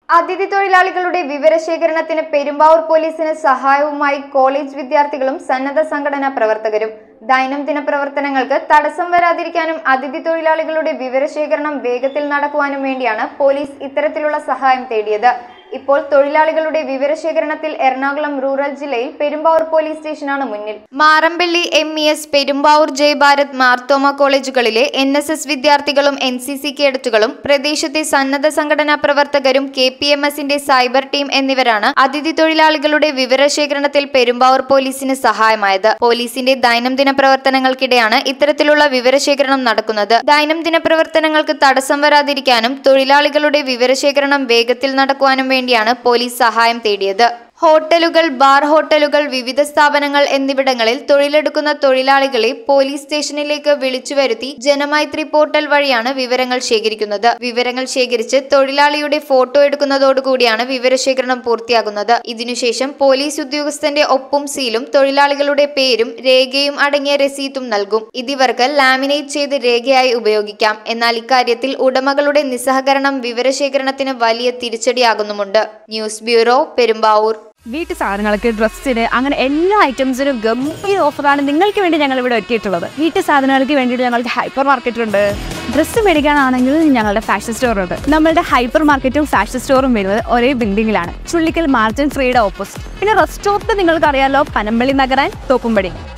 അതിഥി തൊഴിലാളികളുടെ വിവരശേഖരണത്തിന് പെരുമ്പാവൂർ പോലീസിന് സഹായവുമായി കോളേജ് വിദ്യാർത്ഥികളും സന്നദ്ധ സംഘടനാ പ്രവർത്തകരും ദൈനംദിന പ്രവർത്തനങ്ങൾക്ക് തടസ്സം വരാതിരിക്കാനും അതിഥി തൊഴിലാളികളുടെ വിവരശേഖരണം വേഗത്തിൽ നടക്കുവാനും വേണ്ടിയാണ് പോലീസ് ഇത്തരത്തിലുള്ള സഹായം തേടിയത് ഇപ്പോൾ തൊഴിലാളികളുടെ വിവരശേഖരണത്തിൽ എറണാകുളം റൂറൽ ജില്ലയിൽ പെരുമ്പാവൂർ പോലീസ് സ്റ്റേഷനാണ് മുന്നിൽ Marampally M E S Perumbavoor Jayabharat Marthoma കോളേജുകളിലെ എൻ എസ് എസ് വിദ്യാർത്ഥികളും എൻ സി സി കേഡറ്റുകളും പ്രദേശത്തെ സന്നദ്ധ സംഘടനാ പ്രവർത്തകരും കെ പി എം എസിന്റെ സൈബർ ടീം എന്നിവരാണ് അതിഥി തൊഴിലാളികളുടെ വിവരശേഖരണത്തിൽ പെരുമ്പാവൂർ പോലീസിന് സഹായമായത് പോലീസിന്റെ ദൈനംദിന പ്രവർത്തനങ്ങൾക്കിടെയാണ് ഇത്തരത്തിലുള്ള വിവരശേഖരണം നടക്കുന്നത് ദൈനംദിന പ്രവർത്തനങ്ങൾക്ക് തടസ്സം വരാതിരിക്കാനും തൊഴിലാളികളുടെ വിവരശേഖരണം വേഗത്തിൽ നടക്കുവാനും വേണ്ടിയാണ് പോലീസ് സഹായം തേടിയത് ഹോട്ടലുകൾ ബാർ ഹോട്ടലുകൾ വിവിധ സ്ഥാപനങ്ങൾ എന്നിവിടങ്ങളിൽ തൊഴിലെടുക്കുന്ന തൊഴിലാളികളെ പോലീസ് സ്റ്റേഷനിലേക്ക് വിളിച്ചു വരുത്തി ജനമൈത്രി പോർട്ടൽ വഴിയാണ് വിവരങ്ങൾ ശേഖരിക്കുന്നത് വിവരങ്ങൾ ശേഖരിച്ച് തൊഴിലാളിയുടെ ഫോട്ടോ എടുക്കുന്നതോടുകൂടിയാണ് വിവരശേഖരണം പൂർത്തിയാകുന്നത് ഇതിനുശേഷം പോലീസ് ഉദ്യോഗസ്ഥന്റെ ഒപ്പും സീലും തൊഴിലാളികളുടെ പേരും രേഖയും അടങ്ങിയ രസീറ്റും നൽകും ഇതിവർക്ക് ലാമിനേറ്റ് ചെയ്ത് രേഖയായി ഉപയോഗിക്കാം എന്നാൽ ഇക്കാര്യത്തിൽ ഉടമകളുടെ നിസ്സഹകരണം വിവരശേഖരണത്തിന് വലിയ തിരിച്ചടിയാകുന്നുമുണ്ട് ന്യൂസ് ബ്യൂറോ പെരുമ്പാവൂർ വീട്ടു സാധനങ്ങൾക്ക് ഡ്രസ്സിന് അങ്ങനെ എല്ലാ ഐറ്റംസിനും ഗംഭീര ഓഫറാണ് നിങ്ങൾക്ക് വേണ്ടി ഞങ്ങൾ ഇവിടെ ഒരുക്കിയിട്ടുള്ളത് വീട്ടു സാധനങ്ങൾക്ക് വേണ്ടിയിട്ട് ഞങ്ങൾക്ക് ഹൈപ്പർ മാർക്കറ്റ് ഉണ്ട് ഡ്രസ്സ് മേടിക്കാനാണെങ്കിൽ ഞങ്ങളുടെ ഫാഷൻ സ്റ്റോർ ഉണ്ട് നമ്മളുടെ ഹൈപ്പർ മാർക്കറ്റും ഫാഷൻ സ്റ്റോറും വരുന്നത് ഒരേ ബിൽഡിങ്ങിലാണ് ചുള്ളിക്കൽ മാർജിൻ ഫ്രീയുടെ ഓപ്പോസിറ്റ് പിന്നെ റെസ്റ്റോറൻറ്റ് നിങ്ങൾക്ക് അറിയാലോ പനമ്പള്ളി നഗരാൻ തോപ്പുംപടി